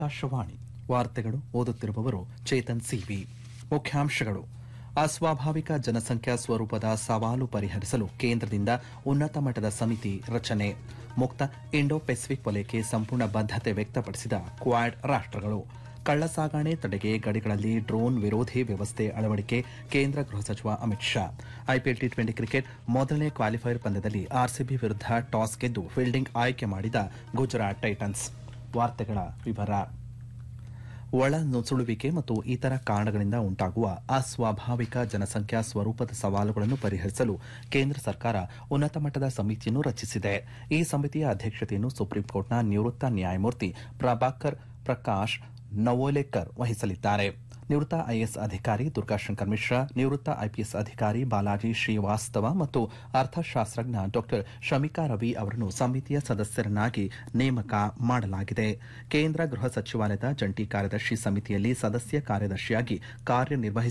ಆಕಾಶವಾಣಿ ವಾರ್ತೆಗಳು ಓದುತ್ತಿರುವವರು ಚೇತನ್ ಸಿವಿ ಮುಖ್ಯಾಂಶಗಳು ಅಸ್ವಾಭಾವಿಕ ಜನಸಂಖ್ಯಾ ಸ್ವರೂಪದ ಸವಾಲು ಪರಿಹರಿಸಲು ಕೇಂದ್ರದಿಂದ ಉನ್ನತ ಮಟ್ಟದ ಸಮಿತಿ ರಚನೆ ಮುಕ್ತ ಇಂಡೋ ಪೆಸಿಫಿಕ್ ವಲಯಕ್ಕೆ ಸಂಪೂರ್ಣ ಬದ್ಧತೆ ವ್ಯಕ್ತಪಡಿಸಿದ ಕ್ವಾಡ್ ರಾಷ್ಟಗಳು ಕಳ್ಳಸಾಗಣೆ ತಡೆಗೆ ಗಡಿಗಳಲ್ಲಿ ಡ್ರೋನ್ ವಿರೋಧಿ ವ್ಯವಸ್ಥೆ ಅಳವಡಿಕೆ ಕೇಂದ್ರ ಗೃಹ ಸಚಿವ Amit Shah IPL T twenty cricket ಮೊದಲನೇ ಕ್ವಾಲಿಫೈಯರ್ ಪಂದ್ಯದಲ್ಲಿ ಆರ್ಸಿಬಿ ವಿರುದ್ಧ ಟಾಸ್ ಗೆದ್ದು ಫೀಲ್ಡಿಂಗ್ ಆಯ್ಕೆ ಮಾಡಿದ ಗುಜರಾತ್ ಟೈಟನ್ಸ್ ವಾರ್ತೆಗಳ ವಿವರ ಒಳ ನುಸುಳುವಿಕೆ ಮತ್ತು ಇತರ ಕಾರಣಗಳಿಂದ ಉಂಟಾಗುವ ಅಸ್ವಾಭಾವಿಕ ಜನಸಂಖ್ಯಾ ಸ್ವರೂಪದ ಸವಾಲುಗಳನ್ನು ಪರಿಹರಿಸಲು ಕೇಂದ್ರ ಸರ್ಕಾರ ಉನ್ನತ ಮಟ್ಟದ ಸಮಿತಿಯನ್ನು ರಚಿಸಿದೆ ಈ ಸಮಿತಿಯ ಅಧ್ಯಕ್ಷತೆಯನ್ನು ಸುಪ್ರೀಂಕೋರ್ಟ್ನ ನಿವೃತ್ತ ನ್ಯಾಯಮೂರ್ತಿ ಪ್ರಭಾಕರ್ ಪ್ರಕಾಶ್ ನವೋಲೇಕರ್ ವಹಿಸಲಿದ್ದಾರೆ ನಿವೃತ್ತ ಐಎಎಸ್ ಅಧಿಕಾರಿ ದುರ್ಗಾಶಂಕರ್ ಮಿಶ್ರಾ ನಿವೃತ್ತ ಐಪಿಎಸ್ ಅಧಿಕಾರಿ ಬಾಲಾಜಿ ಶ್ರೀವಾಸ್ತವ ಮತ್ತು ಅರ್ಥಶಾಸ್ತ್ರಜ್ಞ ಡಾ ಶಮಿಕಾ ರವಿ ಅವರನ್ನು ಸಮಿತಿಯ ಸದಸ್ಯರನ್ನಾಗಿ ನೇಮಕ ಮಾಡಲಾಗಿದೆ ಕೇಂದ್ರ ಗೃಹ ಸಚಿವಾಲಯದ ಜಂಟಿ ಕಾರ್ಯದರ್ಶಿ ಸಮಿತಿಯಲ್ಲಿ ಸದಸ್ಯ ಕಾರ್ಯದರ್ಶಿಯಾಗಿ ಕಾರ್ಯನಿರ್ವಹಿಸಿ